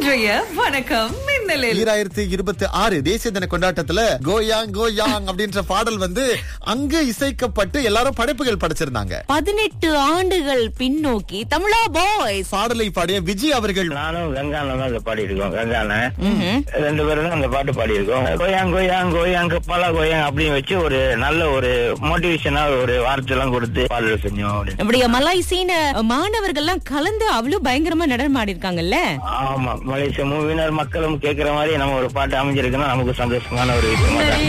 இன்றைய வணக்கம் மின்னலில் ஈராயிரத்தி இருபத்தி ஆறு தேசிய தின கொண்டாட்டத்துல கோயாங் கோயாங் அப்படின்ற பாடல் வந்து அங்கு இசைக்கப்பட்டு எல்லாரும் படைப்புகள் படைச்சிருந்தாங்க பதினெட்டு ஆண்டுகள் பின்னோக்கி தமிழா பாய்ஸ் பாடலை பாடிய விஜய் அவர்கள் நானும் கங்கான தான் அந்த பாடி இருக்கோம் கங்கான ரெண்டு பேரும் தான் அந்த பாட்டு பாடி இருக்கோம் கோயாங் கோயாங் கோயாங் கப்பாலா கோயாங் அப்படின்னு வச்சு ஒரு நல்ல ஒரு மோட்டிவேஷனா ஒரு வார்த்தை எல்லாம் கொடுத்து பாடல் செஞ்சோம் அப்படின்னு. நம்முடைய மலாய்சீன மாணவர்கள்லாம் கலந்து அவ்வளவு பயங்கரமா நடனம் ஆடி இருக்காங்கல்ல ஆமா மலேசிய மூவினர் மக்களும் கேக்குற மாதிரி நம்ம ஒரு பாட்டு அமைஞ்சிருக்குன்னா நமக்கு சந்தோஷமான ஒரு விஷயமா தான்